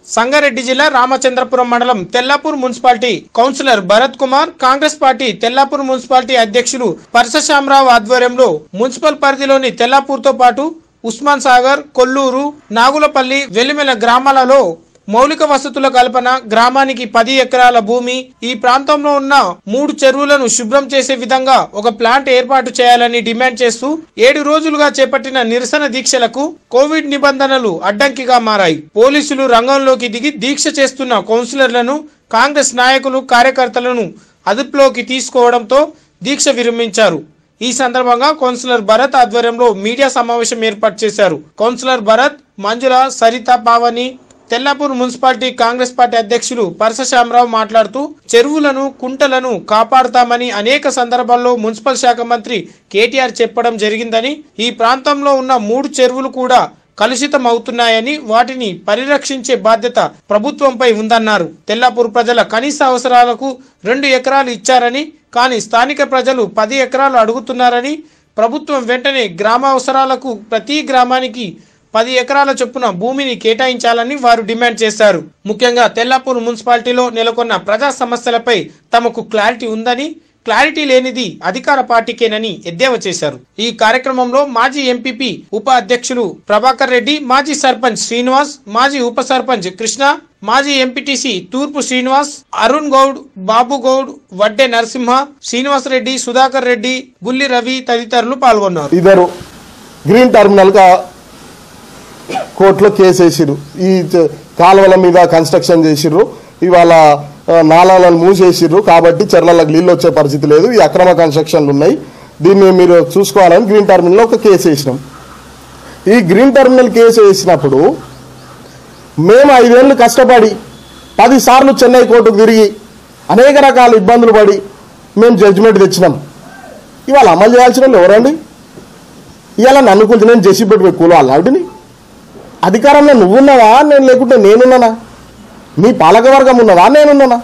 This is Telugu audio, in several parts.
సంగారెడ్డి జిల్లా రామచంద్రపురం మండలం Tellapur municipality councillor Bharat Kumar Congress party Tellapur municipality అధ్యక్షులు పరశశ్యామరావు ఆధ్వర్యంలో మున్సిపల్ పరిధిలోని తెల్లాపూర్ తో పాటు ఉస్మాన్ సాగర్ కొల్లూరు నాగులపల్లి వెల్లిమెల గ్రామాలలో మౌలిక వసతుల కల్పన గ్రామానికి పది ఎకరాల భూమి ఈ ప్రాంతంలో ఉన్న మూడు చెరువులను శుభ్రం చేసే విధంగా ఒక ప్లాంట్ ఏర్పాటు చేయాలని డిమాండ్ చేస్తూ ఏడు రోజులుగా చేపట్టిన నిరసన దీక్షలకు కోవిడ్ నిబంధనలు అడ్డంకిగా మారాయి పోలీసులు రంగంలోకి దిగి దీక్ష చేస్తున్న కౌన్సిలర్లను కాంగ్రెస్ నాయకులు కార్యకర్తలను అదుపులోకి తీసుకోవడంతో దీక్ష విరమించారు ఈ సందర్భంగా కౌన్సిలర్ భరత్ ఆధ్వర్యంలో మీడియా సమావేశం ఏర్పాటు చేశారు councillor Bharat Manjula Saritha Pavani Tellapur municipality Congress party అధ్యక్షులు పరశశ్యామరావు మాట్లాడుతూ చెరువులను కుంటలను కాపాడుతామని అనేక సందర్భాల్లో మున్సిపల్ శాఖ మంత్రి కేటీఆర్ చెప్పడం జరిగిందని ఈ ప్రాంతంలో ఉన్న మూడు చెరువులు కూడా కలుషితం అవుతున్నాయని వాటిని పరిరక్షించే బాధ్యత ప్రభుత్వంపై ఉందన్నారు తెల్లాపూర్ ప్రజల కనీస అవసరాలకు రెండు ఎకరాలు ఇచ్చారని కానీ స్థానిక ప్రజలు పది ఎకరాలు అడుగుతున్నారని ప్రభుత్వం వెంటనే గ్రామ అవసరాలకు ప్రతి గ్రామానికి పది ఎకరాల చొప్పున భూమిని కేటాయించాలని వారు డిమాండ్ చేశారు ముఖ్యంగా తెల్లాపూర్ మున్సిపాలిటీలో నెలకొన్న ప్రజా సమస్యలపై తమకు క్లారిటీ ఉందని క్లారిటీ లేనిది అధికార పార్టీకేనని ఎద్దేవా చేశారు ఈ కార్యక్రమంలో మాజీ ఎంపీపీ ఉప అధ్యక్షులు ప్రభాకర్ రెడ్డి మాజీ సర్పంచ్ శ్రీనివాస్ మాజీ ఉప సర్పంచ్ కృష్ణ మాజీ ఎంపీటీసీ తూర్పు శ్రీనివాస్ అరుణ్ గౌడ్ బాబు గౌడ్ వడ్డే నరసింహ శ్రీనివాస్ రెడ్డి సుధాకర్ రెడ్డి గుల్లి రవి తదితరులు పాల్గొన్నారు ఇద్దరు గ్రీన్ టర్మినల్ గా కోర్టులో కేసు వేసిర్రు ఈ చ- కాలువల మీద కన్స్ట్రక్షన్ చేసిర్రు ఇవాళ ఆ, నాలాలను మూసేసిర్రు కాబట్టి చెర్లలకు నీళ్ళు వచ్చే పరిస్థితి లేదు ఈ అక్రమ కన్స్ట్రక్షన్లు ఉన్నాయి దీన్ని మీరు చూసుకోవాలని గ్రీన్ టర్మినల్ ఒక కేసు వేసినాం ఈ గ్రీన్ టర్మినల్ కేసు వేసినప్పుడు మేము ఐదేళ్లు కష్టపడి పదిసార్లు చెన్నై కోర్టుకు తిరిగి అనేక రకాల ఇబ్బందులు పడి మేము జడ్జిమెంట్ తెచ్చినాం ఇవాళ అమలు చేయాల్సిన వాళ్ళు ఎవరండి ఇవాళ నన్ను కొంచెం నేను చేసి పెట్టి కూలో అల్లాడిని అధికారంలో నువ్వున్నావా నేను లేకుంటే నేనున్నానా నీ పాలకవర్గం ఉన్నదా నేనున్నానా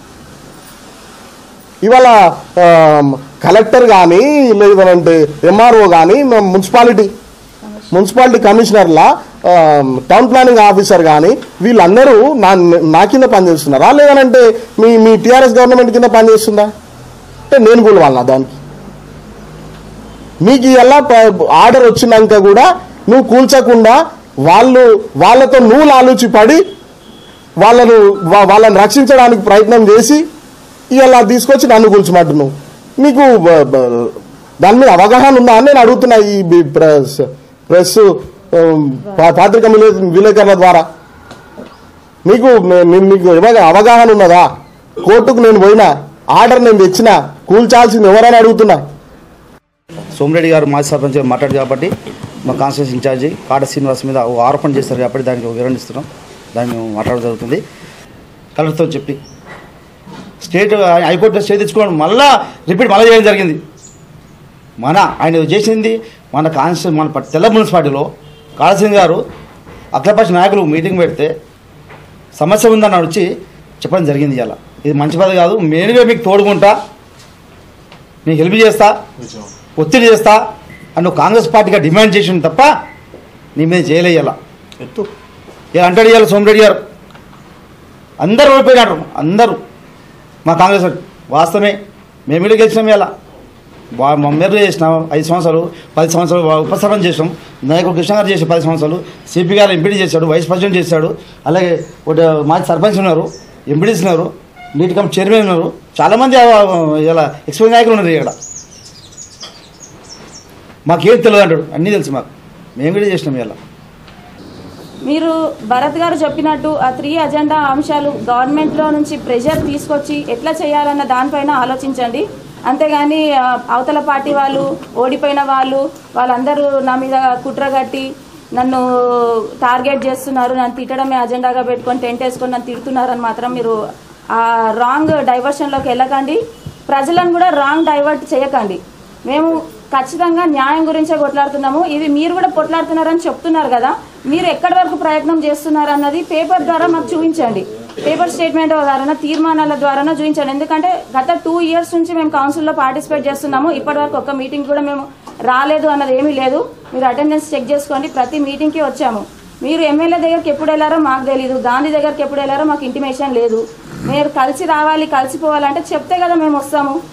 ఇవాళ ఆ, కలెక్టర్ కానీ లేదంటే ఎంఆర్ఓ కానీ మున్సిపాలిటీ మున్సిపాలిటీ కమిషనర్ల ఆ, టౌన్ ప్లానింగ్ ఆఫీసర్ కానీ వీళ్ళందరూ నా నా కింద పనిచేస్తున్నారా లేదనంటే మీ మీ టీఆర్ఎస్ గవర్నమెంట్ కింద పనిచేస్తుందా అంటే నేను కూలవాలనా దానికి నీకు ఎలా ఆర్డర్ వచ్చినాక కూడా నువ్వు కూల్చకుండా వాళ్ళు వాళ్ళతో నువ్వు లాలూచి పడి వాళ్ళను వా- వాళ్ళని రక్షించడానికి ప్రయత్నం చేసి ఇలా తీసుకొచ్చి నన్ను కూల్చమంటున్నావు నీకు బ- బ- దాని మీద అవగాహన ఉందా అని నేను అడుగుతున్నా ఈ బి- ప్రెస్ ప్రెస్ ఉమ్, పా- పాత్రిక విలే- విలేకరుల ద్వారా నీకు మే- మీ- మీకు ఎవగా అవగాహన ఉన్నదా కోర్టుకు నేను పోయినా ఆర్డర్ నేను తెచ్చినా కూల్చాల్సింది ఎవరని అడుగుతున్నా సోమిరెడ్డి గారు మాజీ సర్పంచ్ గారు మాట్లాడు కాబట్టి మా కాన్స్టిట్యూన్స్ ఇన్ఛార్జి కాట శ్రీనివాస్ మీద ఓ ఆరోపణ చేస్తారు కాబట్టి దానికి ఒక వివరణ ఇస్తున్నాం దాన్ని మేము మాట్లాడడం జరుగుతుంది కలెక్టర్తో చెప్పి స్టేట్ హైకోర్టులో స్టే తెచ్చుకోవడం మళ్ళా రిపీట్ మళ్ళీ చేయడం జరిగింది మన ఆయన చేసింది మన కాన్స్టి మన ప- తెల్ల మున్సిపాలిటీలో కాళసింగ్ గారు అఖిలపక్ష నాయకులు మీటింగ్ పెడితే సమస్య ఉందని వచ్చి చెప్పడం జరిగింది ఇలా ఇది మంచి పద్ధతి కాదు నేనుగా మీకు తోడుకుంటా నీకు హెల్ప్ చేస్తా ఒత్తిడి చేస్తా అని నువ్వు కాంగ్రెస్ పార్టీగా డిమాండ్ చేసింది తప్ప నీ మీద చేయలేయాల ఎత్తు ఇలా అంటాడు ఇవాళ సోమిరెడ్డి గారు అందరు ఓడిపోయినారు అందరూ మా కాంగ్రెస్ వాళ్ళు. వాస్తవమే మేము ఇల్లు గెలిచినాం ఇలా వా మెర్లు చేసినాం ఐదు సంవత్సరాలు పది సంవత్సరాలు వా- ఉప సర్పంచ్ చేసినాం నాయకుడు కృష్ణ గారు చేసి పది సంవత్సరాలు సిపి గారు ఎంపీడీ చేశాడు వైస్ ప్రెసిడెంట్ చేశాడు అలాగే ఒకటి మాజీ సర్పంచ్ ఉన్నారు ఎంపీడీస్ ఉన్నారు నీటి కమిటీ చైర్మన్ ఉన్నారు చాలామంది ఆ- ఆ- ఇలా ఎక్స్పైర్ నాయకులు ఉన్నారు ఇక్కడ మాకేం తెలియదు అంటాడు అన్నీ తెలుసు మాకు మేము కూడా చేసినాం ఇలా మీరు భరత్ గారు చెప్పినట్టు ఆ త్రీ అజెండా అంశాలు గవర్నమెంట్లో నుంచి ప్రెషర్ తీసుకొచ్చి ఎట్లా చేయాలన్న దానిపైన ఆలోచించండి అంతేగాని ఆ, అవతల పార్టీ వాళ్ళు ఓడిపోయిన వాళ్ళు వాళ్ళందరూ నా మీద కుట్ర కట్టి నన్ను టార్గెట్ చేస్తున్నారు నన్ను తిట్టడమే అజెండాగా పెట్టుకొని టెంట్ వేసుకొని నన్ను తిడుతున్నారని మాత్రం మీరు ఆ రాంగ్ డైవర్షన్లోకి వెళ్ళకండి ప్రజలను కూడా రాంగ్ డైవర్ట్ చేయకండి మేము ఖచ్చితంగా న్యాయం గురించే కొట్లాడుతున్నాము ఇవి మీరు కూడా కొట్లాడుతున్నారని చెప్తున్నారు కదా మీరు ఎక్కడి వరకు ప్రయత్నం చేస్తున్నారు అన్నది పేపర్ ద్వారా మాకు చూపించండి పేపర్ స్టేట్మెంట్ ద్వారా తీర్మానాల ద్వారా చూపించండి ఎందుకంటే గత టూ ఇయర్స్ నుంచి మేము కౌన్సిల్లో పార్టిసిపేట్ చేస్తున్నాము ఇప్పటి వరకు ఒక్క మీటింగ్ కూడా మేము రాలేదు అన్నది ఏమీ లేదు మీరు అటెండెన్స్ చెక్ చేసుకోండి ప్రతి మీటింగ్కి వచ్చాము మీరు ఎమ్మెల్యే దగ్గరికి ఎప్పుడు వెళ్ళారో మాకు తెలియదు గాంధీ దగ్గరికి ఎప్పుడు వెళ్ళారో మాకు ఇంటిమేషన్ లేదు మీరు కలిసి రావాలి కలిసిపోవాలంటే చెప్తే కదా మేము వస్తాము